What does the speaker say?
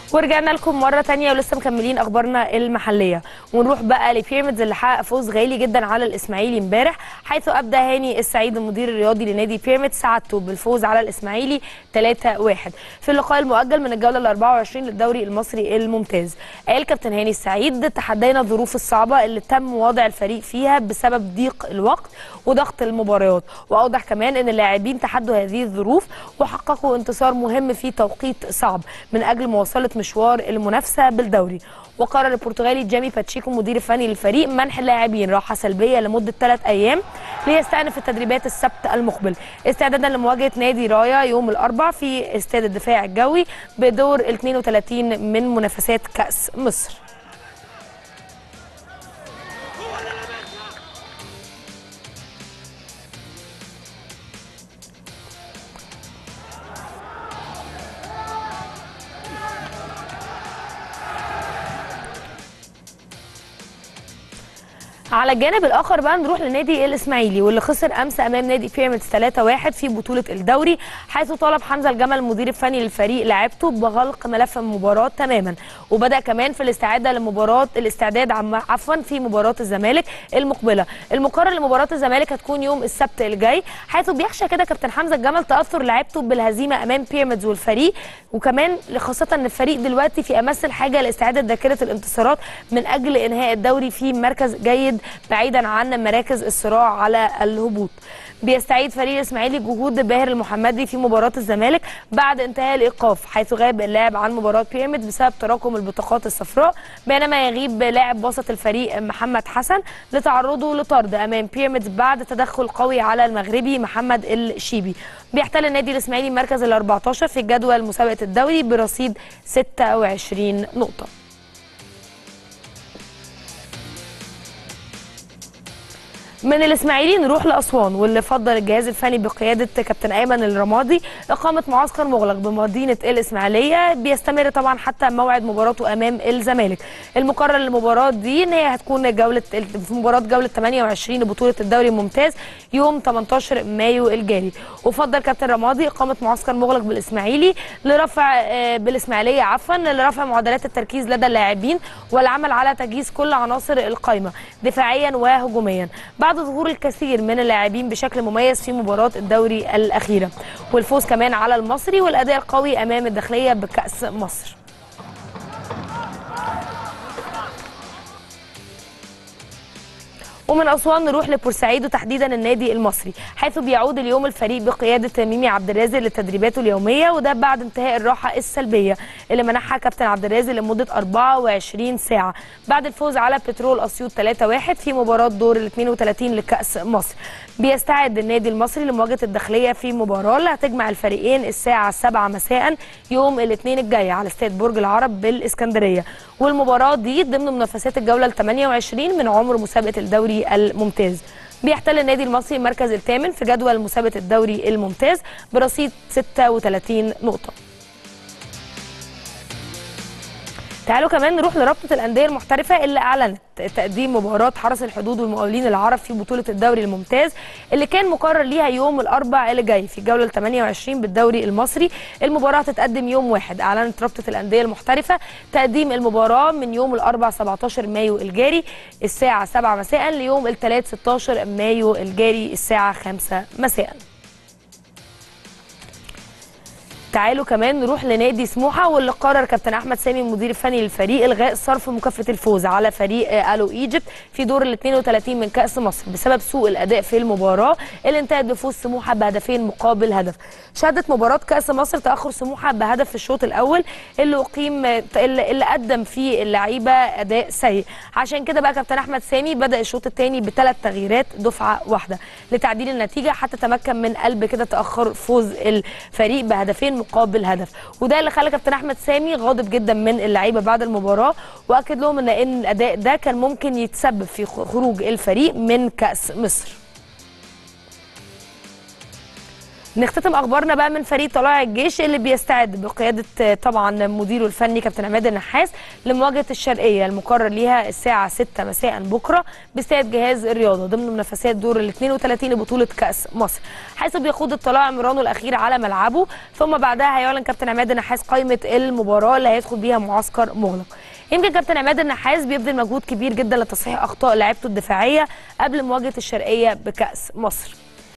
ورجعنا لكم مره تانية ولسه مكملين اخبارنا المحليه ونروح بقى لبيراميدز اللي حقق فوز غالي جدا على الاسماعيلي امبارح حيث ابدى هاني السعيد المدير الرياضي لنادي بيراميدز سعادته بالفوز على الاسماعيلي 3-1 في اللقاء المؤجل من الجوله ال 24 للدوري المصري الممتاز قال كابتن هاني السعيد تحدينا الظروف الصعبه اللي تم وضع الفريق فيها بسبب ضيق الوقت وضغط المباريات واوضح كمان ان اللاعبين تحدوا هذه الظروف وحققوا انتصار مهم في توقيت صعب من اجل مواصله مشوار المنافسه بالدوري وقرر البرتغالي جيمي باتشيكو مدير الفني للفريق منح اللاعبين راحه سلبيه لمده ثلاث ايام ليستأنف التدريبات السبت المقبل استعدادا لمواجهه نادي رايا يوم الاربعاء في استاد الدفاع الجوي بدور ال 32 من منافسات كاس مصر على الجانب الاخر بقى نروح لنادي الاسماعيلي واللي خسر امس امام نادي بيراميدز 3-1 في بطوله الدوري حيث طالب حمزه الجمل المدير الفني للفريق لاعبته بغلق ملف المباراه تماما وبدا كمان في الاستعاده لمباراه الاستعداد عفوا في مباراه الزمالك المقبله المقرر لمباراه الزمالك هتكون يوم السبت الجاي حيث بيخشى كده كابتن حمزه الجمل تاثر لاعبته بالهزيمه امام بيراميدز والفريق وكمان خاصه ان الفريق دلوقتي في امس الحاجه لاستعاده ذاكره الانتصارات من اجل انهاء الدوري في مركز جيد بعيدا عن مراكز الصراع على الهبوط بيستعيد فريق الاسماعيلي جهود باهر المحمدي في مباراه الزمالك بعد انتهاء الايقاف حيث غاب اللاعب عن مباراه بيراميدز بسبب تراكم البطاقات الصفراء بينما يغيب لاعب وسط الفريق محمد حسن لتعرضه لطرد امام بيراميدز بعد تدخل قوي على المغربي محمد الشيبي بيحتل النادي الاسماعيلي المركز ال 14 في جدول مسابقه الدوري برصيد 26 نقطه من الاسماعيلي نروح لاسوان واللي فضل الجهاز الفني بقياده كابتن ايمن الرمادي اقامه معسكر مغلق بمدينه الاسماعيليه بيستمر طبعا حتى موعد مباراته امام الزمالك المقرر للمباراه دي ان هي هتكون جوله في مباراه جوله 28 لبطوله الدوري الممتاز يوم 18 مايو الجاري وفضل كابتن رمادي اقامه معسكر مغلق بالاسماعيلي لرفع بالاسماعيليه عفوا لرفع معدلات التركيز لدى اللاعبين والعمل على تجهيز كل عناصر القائمه دفاعيا وهجوميا بعد ظهور الكثير من اللاعبين بشكل مميز في مباراه الدوري الاخيره والفوز كمان على المصري والاداء القوي امام الداخليه بكاس مصر ومن اسوان نروح لبورسعيد وتحديدا النادي المصري حيث بيعود اليوم الفريق بقياده ميمي عبد الرازق لتدريباته اليوميه وده بعد انتهاء الراحه السلبيه اللي منحها كابتن عبد الرازق لمده 24 ساعه بعد الفوز على بترول اسيوط 3-1 في مباراه دور ال 32 لكاس مصر بيستعد النادي المصري لمواجهه الداخليه في مباراه اللي هتجمع الفريقين الساعه 7 مساء يوم الاثنين الجاي على استاد برج العرب بالاسكندريه والمباراه دي ضمن منافسات الجوله ال 28 من عمر مسابقه الدوري الممتاز بيحتل النادي المصري المركز الثامن في جدول مسابقه الدوري الممتاز برصيد 36 نقطه تعالوا كمان نروح لرابطه الانديه المحترفه اللي اعلنت تقديم مباراه حرس الحدود والمقاولين العرب في بطوله الدوري الممتاز اللي كان مقرر ليها يوم الاربع اللي جاي في الجوله ال 28 بالدوري المصري المباراه هتتقدم يوم واحد اعلنت رابطه الانديه المحترفه تقديم المباراه من يوم الاربع 17 مايو الجاري الساعه 7 مساء ليوم الثلاث 16 مايو الجاري الساعه 5 مساء تعالوا كمان نروح لنادي سموحه واللي قرر كابتن احمد سامي المدير الفني للفريق الغاء صرف مكافاه الفوز على فريق الو ايجيبت في دور ال 32 من كاس مصر بسبب سوء الاداء في المباراه اللي انتهت بفوز سموحه بهدفين مقابل هدف شهدت مباراه كاس مصر تاخر سموحه بهدف في الشوط الاول اللي اقيم اللي قدم فيه اللعيبه اداء سيء عشان كده بقى كابتن احمد سامي بدا الشوط الثاني بثلاث تغييرات دفعه واحده لتعديل النتيجه حتى تمكن من قلب كده تاخر فوز الفريق بهدفين مقابل هدف وده اللي خلى كابتن احمد سامي غاضب جدا من اللعيبه بعد المباراه واكد لهم ان ان الاداء ده كان ممكن يتسبب في خروج الفريق من كاس مصر نختتم اخبارنا بقى من فريق طلائع الجيش اللي بيستعد بقياده طبعا مديره الفني كابتن عماد النحاس لمواجهه الشرقيه المقرر ليها الساعه 6 مساء بكره باستاد جهاز الرياضه ضمن منافسات دور ال 32 لبطوله كاس مصر حيث بيخوض الطلائع مرانه الاخير على ملعبه ثم بعدها هيعلن كابتن عماد النحاس قائمه المباراه اللي هيدخل بيها معسكر مغلق يمكن كابتن عماد النحاس بيبذل مجهود كبير جدا لتصحيح اخطاء لعيبته الدفاعيه قبل مواجهه الشرقيه بكاس مصر